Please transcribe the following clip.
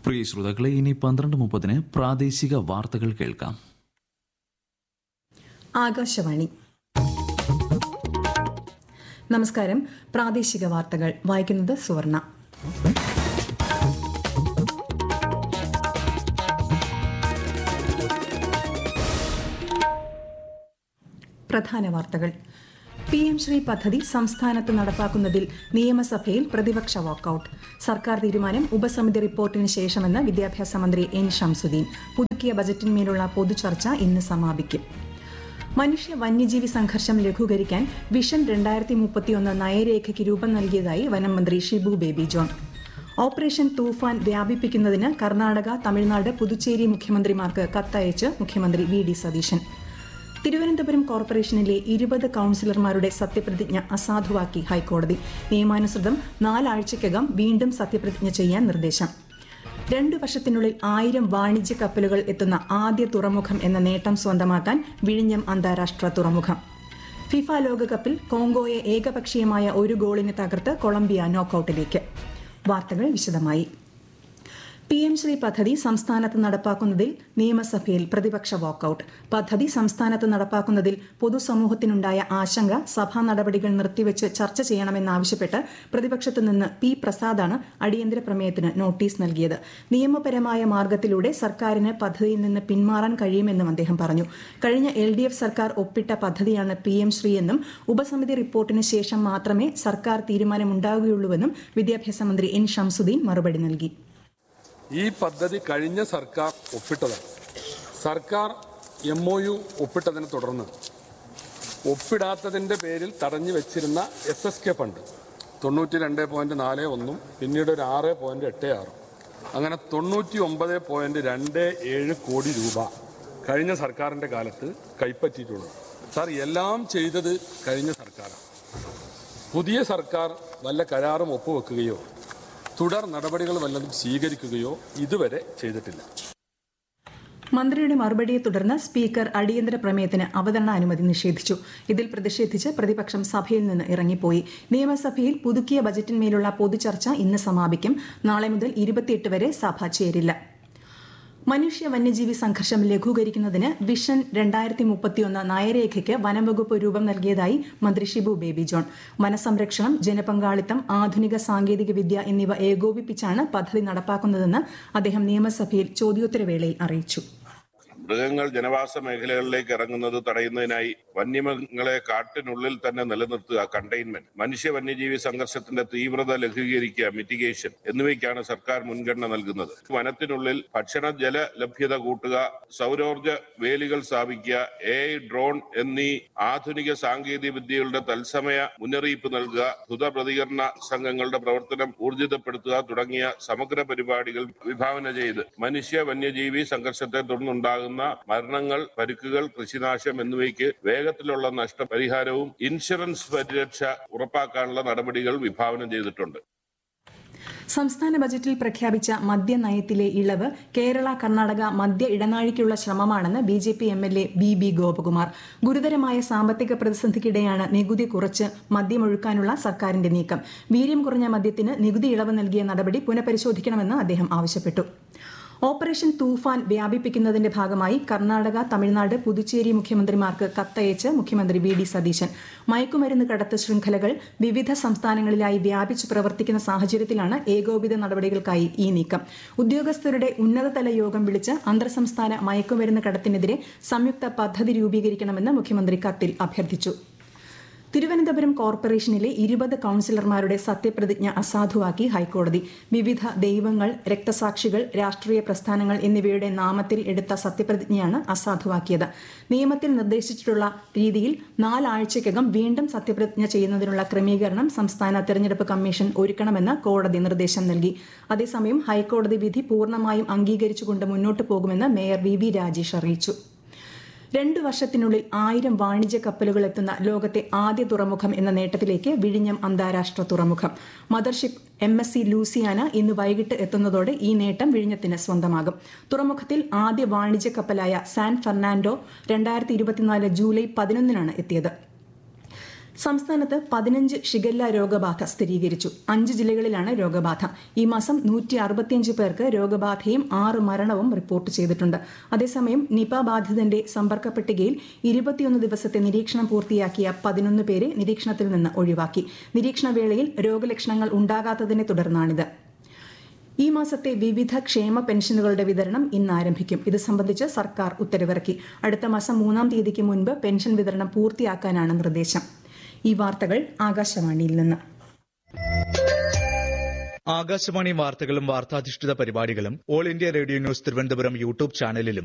പ്രിയ ശ്രോതാക്കളെ ഇനി പന്ത്രണ്ട് മുപ്പതിന് പ്രാദേശിക വാർത്തകൾ കേൾക്കാം ആകാശവാണി നമസ്കാരം പ്രാദേശിക വാർത്തകൾ വായിക്കുന്നത് സുവർണ പ്രധാന വാർത്തകൾ പി എം ശ്രീ പദ്ധതി സംസ്ഥാനത്ത് നടപ്പാക്കുന്നതിൽ നിയമസഭയിൽ പ്രതിപക്ഷ വാക്കൌട്ട് സർക്കാർ തീരുമാനം ഉപസമിതി റിപ്പോർട്ടിന് ശേഷമെന്ന് വിദ്യാഭ്യാസ മന്ത്രി എൻ ഷംസുദ്ദീൻ പുതുക്കിയ ബജറ്റിന്മേലുള്ള പൊതുചർച്ച ഇന്ന് സമാപിക്കും മനുഷ്യ വന്യജീവി സംഘർഷം ലഘൂകരിക്കാൻ വിഷൻ രണ്ടായിരത്തി മുപ്പത്തിയൊന്ന് നയരേഖയ്ക്ക് രൂപം നൽകിയതായി വനം മന്ത്രി ഷിബു ബേബി ജോൺ ഓപ്പറേഷൻ തൂഫാൻ വ്യാപിപ്പിക്കുന്നതിന് കർണാടക തമിഴ്നാട് പുതുച്ചേരി മുഖ്യമന്ത്രിമാർക്ക് കത്തയച്ച് മുഖ്യമന്ത്രി വി ഡി സതീശൻ തിരുവനന്തപുരം കോർപ്പറേഷനിലെ ഇരുപത് കൌൺസിലർമാരുടെ സത്യപ്രതിജ്ഞ അസാധുവാക്കി ഹൈക്കോടതി നിയമാനുസൃതം നാലാഴ്ചയ്ക്കകം വീണ്ടും സത്യപ്രതിജ്ഞ ചെയ്യാൻ നിർദ്ദേശം രണ്ടു വർഷത്തിനുള്ളിൽ ആയിരം വാണിജ്യ കപ്പലുകൾ എത്തുന്ന ആദ്യ തുറമുഖം എന്ന നേട്ടം സ്വന്തമാക്കാൻ വിഴിഞ്ഞം അന്താരാഷ്ട്ര തുറമുഖം ഫിഫ ലോകകപ്പിൽ കോങ്കോയെ ഏകപക്ഷീയമായ ഒരു ഗോളിന് തകർത്ത് കൊളംബിയ നോക്കൌട്ടിലേക്ക് വാർത്തകൾ വിശദമായി പി എം ശ്രീ പദ്ധതി സംസ്ഥാനത്ത് നടപ്പാക്കുന്നതിൽ നിയമസഭയിൽ പ്രതിപക്ഷ വാക്കൌട്ട് പദ്ധതി സംസ്ഥാനത്ത് നടപ്പാക്കുന്നതിൽ പൊതുസമൂഹത്തിനുണ്ടായ ആശങ്ക സഭാ നടപടികൾ നിർത്തിവെച്ച് ചർച്ച ചെയ്യണമെന്നാവശ്യപ്പെട്ട് പ്രതിപക്ഷത്തു നിന്ന് പി പ്രസാദാണ് അടിയന്തര പ്രമേയത്തിന് നോട്ടീസ് നൽകിയത് നിയമപരമായ മാർഗത്തിലൂടെ സർക്കാരിന് പദ്ധതിയിൽ നിന്ന് പിന്മാറാൻ കഴിയുമെന്നും അദ്ദേഹം പറഞ്ഞു കഴിഞ്ഞ എൽ ഡി എഫ് സർക്കാർ ഒപ്പിട്ട പദ്ധതിയാണ് പി എം ശ്രീ എന്നും ഉപസമിതി റിപ്പോർട്ടിന് ശേഷം മാത്രമേ സർക്കാർ തീരുമാനമുണ്ടാകുകയുള്ളൂവെന്നും വിദ്യാഭ്യാസ മന്ത്രി എൻ ഷംസുദ്ദീൻ മറുപടി നൽകി ഈ പദ്ധതി കഴിഞ്ഞ സർക്കാർ ഒപ്പിട്ടതാണ് സർക്കാർ എം ഒ യു ഒപ്പിട്ടതിനെ തുടർന്ന് ഒപ്പിടാത്തതിൻ്റെ പേരിൽ തടഞ്ഞു വെച്ചിരുന്ന എസ് എസ് കെ ഫണ്ട് തൊണ്ണൂറ്റി രണ്ട് പോയിന്റ് നാല് ഒന്നും പിന്നീട് ഒരു ആറ് പോയിന്റ് എട്ട് ആറും അങ്ങനെ തൊണ്ണൂറ്റി ഒമ്പത് പോയിന്റ് രണ്ട് ഏഴ് കോടി രൂപ കഴിഞ്ഞ സർക്കാരിൻ്റെ കാലത്ത് കൈപ്പറ്റിയിട്ടുള്ളൂ സാർ എല്ലാം ചെയ്തത് കഴിഞ്ഞ സർക്കാരാണ് പുതിയ സർക്കാർ വല്ല കരാറും ഒപ്പുവെക്കുകയോ തുടർ നടപടികൾ വല്ലതും സ്വീകരിക്കുകയോ ഇതുവരെ ചെയ്തിട്ടില്ല മന്ത്രിയുടെ മറുപടിയെ തുടർന്ന് സ്പീക്കർ അടിയന്തര പ്രമേയത്തിന് അവതരണ അനുമതി നിഷേധിച്ചു ഇതിൽ പ്രതിഷേധിച്ച് പ്രതിപക്ഷം സഭയിൽ നിന്ന് ഇറങ്ങിപ്പോയി നിയമസഭയിൽ പുതുക്കിയ ബജറ്റിന്മേലുള്ള പൊതുചർച്ച ഇന്ന് സമാപിക്കും നാളെ മുതൽ ഇരുപത്തിയെട്ട് വരെ സഭ ചേരില്ല മനുഷ്യ വന്യജീവി സംഘർഷം ലഘൂകരിക്കുന്നതിന് വിഷൻ രണ്ടായിരത്തി മുപ്പത്തിയൊന്ന് നയരേഖയ്ക്ക് വനംവകുപ്പ് രൂപം നൽകിയതായി മന്ത്രി ഷിബു ബേബി ജോൺ വനസംരക്ഷണം ജനപങ്കാളിത്തം ആധുനിക സാങ്കേതിക വിദ്യ എന്നിവ ഏകോപിപ്പിച്ചാണ് പദ്ധതി നടപ്പാക്കുന്നതെന്ന് അദ്ദേഹം നിയമസഭയിൽ ചോദ്യോത്തരവേളയിൽ അറിയിച്ചു മൃഗങ്ങൾ ജനവാസ മേഖലകളിലേക്ക് ഇറങ്ങുന്നത് തടയുന്നതിനായി വന്യമൃഗങ്ങളെ കാട്ടിനുള്ളിൽ തന്നെ നിലനിർത്തുക കണ്ടെയ്ൻമെന്റ് മനുഷ്യ വന്യജീവി സംഘർഷത്തിന്റെ തീവ്രത ലഘൂകരിക്കുക മിറ്റിഗേഷൻ എന്നിവയ്ക്കാണ് സർക്കാർ മുൻഗണന നൽകുന്നത് വനത്തിനുള്ളിൽ ഭക്ഷണ ജല ലഭ്യത കൂട്ടുക സൗരോർജ വേലികൾ സ്ഥാപിക്കുക എ ഡ്രോൺ എന്നീ ആധുനിക സാങ്കേതിക വിദ്യകളുടെ തത്സമയ മുന്നറിയിപ്പ് നൽകുക ദ്രുത പ്രതികരണ സംഘങ്ങളുടെ പ്രവർത്തനം ഊർജിതപ്പെടുത്തുക തുടങ്ങിയ സമഗ്ര പരിപാടികൾ വിഭാവന ചെയ്ത് മനുഷ്യ വന്യജീവി സംഘർഷത്തെ തുടർന്നുണ്ടാകുന്ന മരണങ്ങൾ പരുക്കുകൾ കൃഷിനാശം എന്നിവയ്ക്ക് വേഗത്തിലുള്ള നഷ്ടപരിഹാരവും ഇൻഷുറൻസ് പരിരക്ഷ ഉറപ്പാക്കാനുള്ള നടപടികൾ വിഭാവനം ചെയ്തിട്ടുണ്ട് സംസ്ഥാന ബജറ്റിൽ പ്രഖ്യാപിച്ച മദ്യനയത്തിലെ ഇളവ് കേരള കർണാടക മദ്യ ഇടനാഴിക്കുള്ള ശ്രമമാണെന്ന് B J P M L A B B Gopakumar ഗുരുതരമായ സാമ്പത്തിക പ്രതിസന്ധിക്കിടെയാണ് നികുതി കുറച്ച് മദ്യമൊഴുക്കാനുള്ള സർക്കാരിന്റെ നീക്കം വീര്യം കുറഞ്ഞ മദ്യത്തിന് നികുതി ഇളവ് നൽകിയ നടപടി പുനഃപരിശോധിക്കണമെന്ന് അദ്ദേഹം ആവശ്യപ്പെട്ടു ഓപ്പറേഷൻ തൂഫാൻ വ്യാപിപ്പിക്കുന്നതിന്റെ ഭാഗമായി കർണാടക തമിഴ്നാട് പുതുച്ചേരി മുഖ്യമന്ത്രിമാർക്ക് കത്തയച്ച് മുഖ്യമന്ത്രി വി ഡി സതീശൻ മയക്കുമരുന്ന് കടത്ത് ശൃംഖലകൾ വിവിധ സംസ്ഥാനങ്ങളിലായി വ്യാപിച്ചു പ്രവർത്തിക്കുന്ന സാഹചര്യത്തിലാണ് ഏകോപിത നടപടികൾക്കായി ഈ നീക്കം ഉദ്യോഗസ്ഥരുടെ ഉന്നതതല യോഗം വിളിച്ച് അന്തർ സംസ്ഥാന മയക്കുമരുന്ന് കടത്തിനെതിരെ സംയുക്ത പദ്ധതി രൂപീകരിക്കണമെന്ന് മുഖ്യമന്ത്രി കത്തിൽ അഭ്യർത്ഥിച്ചു തിരുവനന്തപുരം കോർപ്പറേഷനിലെ ഇരുപത് കൌൺസിലർമാരുടെ സത്യപ്രതിജ്ഞ അസാധുവാക്കി ഹൈക്കോടതി വിവിധ ദൈവങ്ങൾ രക്തസാക്ഷികൾ രാഷ്ട്രീയ പ്രസ്ഥാനങ്ങൾ എന്നിവയുടെ നാമത്തിൽ എടുത്ത സത്യപ്രതിജ്ഞയാണ് അസാധുവാക്കിയത് നിയമത്തിൽ നിർദ്ദേശിച്ചിട്ടുള്ള രീതിയിൽ നാലാഴ്ചയ്ക്കകം വീണ്ടും സത്യപ്രതിജ്ഞ ചെയ്യുന്നതിനുള്ള ക്രമീകരണം സംസ്ഥാന തെരഞ്ഞെടുപ്പ് കമ്മീഷൻ ഒരുക്കണമെന്ന് കോടതി നിർദ്ദേശം നൽകി അതേസമയം ഹൈക്കോടതി വിധി പൂർണ്ണമായും അംഗീകരിച്ചുകൊണ്ട് മുന്നോട്ടു പോകുമെന്ന് മേയർ വി വി രാജേഷ് അറിയിച്ചു രണ്ടു വർഷത്തിനുള്ളിൽ ആയിരം വാണിജ്യ കപ്പലുകൾ എത്തുന്ന ലോകത്തെ ആദ്യ തുറമുഖം എന്ന നേട്ടത്തിലേക്ക് വിഴിഞ്ഞം അന്താരാഷ്ട്ര തുറമുഖം mother ship M S C Luciana ഇന്ന് വൈകിട്ട് എത്തുന്നതോടെ ഈ നേട്ടം വിഴിഞ്ഞത്തിന് സ്വന്തമാകും തുറമുഖത്തിൽ ആദ്യ വാണിജ്യ കപ്പലായ സാൻ ഫെർണാൻഡോ രണ്ടായിരത്തി ഇരുപത്തിനാല് ജൂലൈ പതിനൊന്നിനാണ് എത്തിയത് സംസ്ഥാനത്ത് പതിനഞ്ച് ഷിഗല്ല രോഗബാധ സ്ഥിരീകരിച്ചു അഞ്ച് ജില്ലകളിലാണ് രോഗബാധ ഈ മാസം നൂറ്റി അറുപത്തിയഞ്ച് പേർക്ക് രോഗബാധയും ആറ് മരണവും റിപ്പോർട്ട് ചെയ്തിട്ടുണ്ട് അതേസമയം നിപ ബാധിതന്റെ സമ്പർക്ക പട്ടികയിൽ ഇരുപത്തിയൊന്ന് ദിവസത്തെ നിരീക്ഷണം പൂർത്തിയാക്കിയ പതിനൊന്ന് പേരെ നിരീക്ഷണത്തിൽ നിന്ന് ഒഴിവാക്കി നിരീക്ഷണ വേളയിൽ രോഗലക്ഷണങ്ങൾ ഉണ്ടാകാത്തതിനെ തുടർന്നാണിത് ഈ മാസത്തെ വിവിധ ക്ഷേമ പെൻഷനുകളുടെ വിതരണം ഇന്ന് ആരംഭിക്കും ഇത് സംബന്ധിച്ച് സർക്കാർ ഉത്തരവിറക്കി അടുത്ത മാസം മൂന്നാം തീയതിക്ക് മുൻപ് പെൻഷൻ വിതരണം പൂർത്തിയാക്കാനാണ് നിർദ്ദേശം ഈ വാർത്തകൾ ആകാശവാണിയിൽ നിന്ന് ആകാശവാണി വാർത്തകളും വാർത്താധിഷ്ഠിത പരിപാടികളും all India radio news Thiruvananthapuram YouTube ചാനലിലും